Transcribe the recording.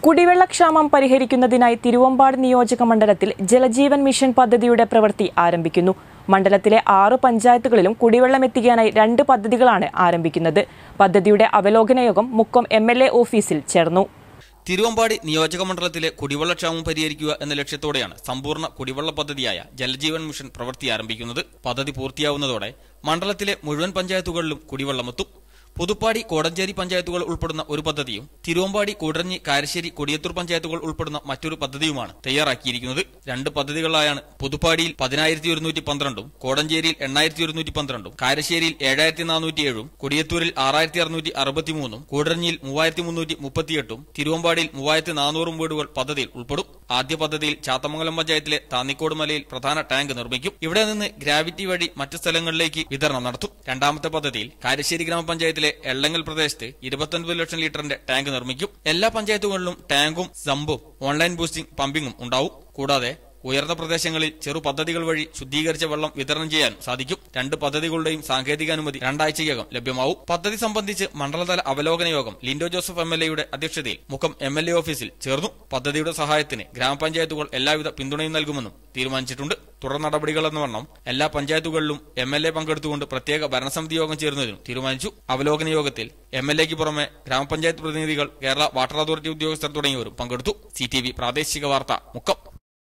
കുടിവെള്ളക്ഷാമം പരിഹരിക്കുന്നതിനായി തിരുവമ്പാട് നിയോജക മണ്ഡലത്തിൽ ജലജീവൻ മിഷൻ പദ്ധതിയുടെ പ്രവൃത്തി ആരംഭിക്കുന്നു മണ്ഡലത്തിലെ ആറ് പഞ്ചായത്തുകളിലും കുടിവെള്ളം എത്തിക്കാനായി രണ്ട് പദ്ധതികളാണ് ആരംഭിക്കുന്നത് പദ്ധതിയുടെ അവലോകന യോഗം മുക്കം എം ഓഫീസിൽ ചേർന്നു തിരുവമ്പാടി നിയോജക മണ്ഡലത്തിലെ കുടിവെള്ളക്ഷാമം പരിഹരിക്കുക എന്ന ലക്ഷ്യത്തോടെയാണ് സമ്പൂർണ്ണ കുടിവെള്ള പദ്ധതിയായ ജലജീവൻ മിഷൻ പ്രവൃത്തി ആരംഭിക്കുന്നത് പദ്ധതി പൂർത്തിയാവുന്നതോടെ മണ്ഡലത്തിലെ മുഴുവൻ പഞ്ചായത്തുകളിലും കുടിവെള്ളമെത്തും പുതുപ്പാടി കോടഞ്ചേരി പഞ്ചായത്തുകൾ ഉൾപ്പെടുന്ന ഒരു പദ്ധതിയും തിരുവമ്പാടി കൂടരഞ്ഞി കാരശ്ശേരി കൊടിയത്തൂർ പഞ്ചായത്തുകൾ ഉൾപ്പെടുന്ന മറ്റൊരു പദ്ധതിയുമാണ് തയ്യാറാക്കിയിരിക്കുന്നത് രണ്ട് പദ്ധതികളായാണ് പുതുപ്പാടിയിൽ പതിനായിരത്തി ഒരുന്നൂറ്റി പന്ത്രണ്ടും കോടഞ്ചേരിയിൽ എണ്ണായിരത്തി ഒരുന്നൂറ്റി പന്ത്രണ്ടും കാരശ്ശേരിയിൽ ഏഴായിരത്തി നാനൂറ്റി ഏഴും കൊടിയത്തൂരിൽ ആറായിരത്തി അറുന്നൂറ്റി അറുപത്തിമൂന്നും കൂടരഞ്ഞിയിൽ മൂവായിരത്തി മുന്നൂറ്റി മുപ്പത്തിയെട്ടും തിരുവമ്പാടിയിൽ മൂവായിരത്തി നാനൂറും വീടുകൾ പദ്ധതിയിൽ ഉൾപ്പെടും ആദ്യ പദ്ധതിയിൽ ചാത്തമംഗലം പഞ്ചായത്തിലെ താന്നിക്കോട് മലയിൽ പ്രധാന ടാങ്ക് നിർമ്മിക്കും ഇവിടെ നിന്ന് ഗ്രാവിറ്റി വഴി മറ്റ് സ്ഥലങ്ങളിലേക്ക് വിതരണം നടത്തും രണ്ടാമത്തെ പദ്ധതിയിൽ കാരശ്ശേരി ഗ്രാമപഞ്ചായത്തിലെ എള്ളങ്ങൽ പ്രദേശത്ത് ഇരുപത്തൊൻപത് ലക്ഷം ലിറ്ററിന്റെ ടാങ്ക് നിർമ്മിക്കും എല്ലാ പഞ്ചായത്തുകളിലും ടാങ്കും സമ്പും ഓൺലൈൻ ബൂസ്റ്റിംഗ് പമ്പിങ്ങും ഉണ്ടാവും കൂടാതെ ഉയർന്ന പ്രദേശങ്ങളിൽ ചെറു പദ്ധതികൾ വഴി ശുദ്ധീകരിച്ച വെള്ളം വിതരണം ചെയ്യാൻ സാധിക്കും രണ്ട് പദ്ധതികളുടെയും സാങ്കേതിക അനുമതി രണ്ടാഴ്ചയ്ക്കകം ലഭ്യമാവും പദ്ധതി സംബന്ധിച്ച് മണ്ഡലതല അവലോകന യോഗം ലിൻഡോ ജോസഫ് എം എൽ എയുടെ അധ്യക്ഷതയിൽ മുഖം എം എൽ എ ഓഫീസിൽ ചേർന്നു പദ്ധതിയുടെ സഹായത്തിന് ഗ്രാമപഞ്ചായത്തുകൾ എല്ലാവിധ പിന്തുണയും നൽകുമെന്നും തീരുമാനിച്ചിട്ടുണ്ട് തുടർ നടപടികൾ എന്ന വണ്ണം എല്ലാ പഞ്ചായത്തുകളിലും എം എൽ എ പങ്കെടുത്തുകൊണ്ട് പ്രത്യേക ഭരണസമിതി യോഗം ചേരുന്നതിനും തീരുമാനിച്ചു അവലോകന യോഗത്തിൽ എം എൽ എക്ക് പുറമെ ഗ്രാമപഞ്ചായത്ത് പ്രതിനിധികൾ കേരള വാട്ടർ അതോറിറ്റി ഉദ്യോഗസ്ഥർ തുടങ്ങിയവരും പങ്കെടുത്തു സി പ്രാദേശിക വാർത്ത മുക്കം